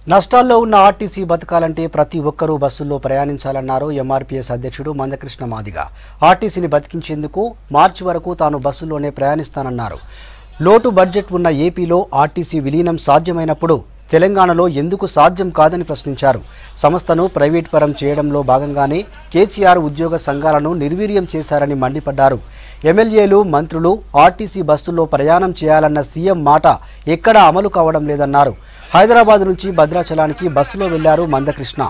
నష్టాల్లో ఉన్న ఆర్టీసీ బతకాలంటే ప్రతి ఒక్కరూ బస్సుల్లో ప్రయాణించాలన్నారు ఎంఆర్పీఎస్ అధ్యక్షుడు మందకృష్ణ మాదిగ ఆర్టీసీని బతికించేందుకు మార్చి వరకు తాను బస్సుల్లోనే ప్రయాణిస్తానన్నారు లోటు బడ్జెట్ ఉన్న ఏపీలో ఆర్టీసీ విలీనం సాధ్యమైనప్పుడు తెలంగాణలో ఎందుకు సాధ్యం కాదని ప్రశ్నించారు సంస్థను ప్రైవేట్ పరం చేయడంలో భాగంగానే కేసీఆర్ ఉద్యోగ సంఘాలను నిర్వీర్యం చేశారని మండిపడ్డారు ఎమ్మెల్యేలు మంత్రులు ఆర్టీసీ బస్సుల్లో ప్రయాణం చేయాలన్న సీఎం మాట ఎక్కడా అమలు కావడం లేదన్నారు హైదరాబాద్ నుంచి భద్రాచలానికి బస్సులో వెళ్లారు మందకృష్ణ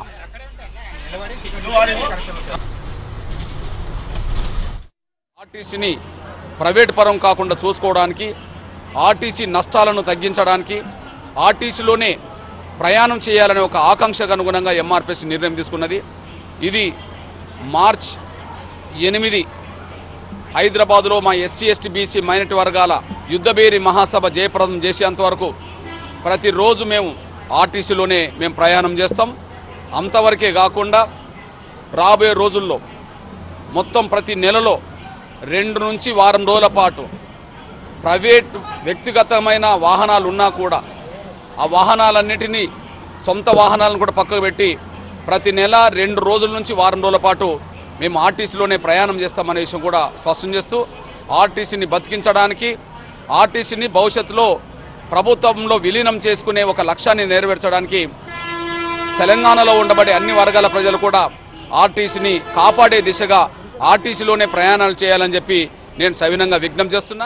ఆర్టీసీని ప్రైవేట్ పరం కాకుండా చూసుకోవడానికి ఆర్టీసీ నష్టాలను తగ్గించడానికి ఆర్టీసీలోనే ప్రయాణం చేయాలనే ఒక ఆకాంక్షకు అనుగుణంగా ఎంఆర్పిఎస్ నిర్ణయం తీసుకున్నది ఇది మార్చ్ ఎనిమిది హైదరాబాదులో మా ఎస్సీ ఎస్టీ బీసీ మైనార్టీ వర్గాల యుద్ధబేరి మహాసభ జయప్రదం చేసేంత వరకు ప్రతిరోజు మేము ఆర్టీసీలోనే మేము ప్రయాణం చేస్తాం అంతవరకే కాకుండా రాబోయే రోజుల్లో మొత్తం ప్రతి నెలలో రెండు నుంచి వారం రోజుల పాటు ప్రైవేట్ వ్యక్తిగతమైన వాహనాలు ఉన్నా కూడా ఆ వాహనాలన్నిటినీ సొంత వాహనాలను కూడా పక్కకు పెట్టి ప్రతి నెల రెండు రోజుల నుంచి వారం రోజుల పాటు మేము ఆర్టీసీలోనే ప్రయాణం చేస్తామనే విషయం కూడా స్పష్టం చేస్తూ ఆర్టీసీని బతికించడానికి ఆర్టీసీని భవిష్యత్తులో ప్రభుత్వంలో విలీనం చేసుకునే ఒక లక్ష్యాన్ని నెరవేర్చడానికి తెలంగాణలో ఉండబడే అన్ని వర్గాల ప్రజలు కూడా ఆర్టీసీని కాపాడే దిశగా ఆర్టీసీలోనే ప్రయాణాలు చేయాలని చెప్పి నేను సవినంగా విజ్ఞప్తి చేస్తున్నా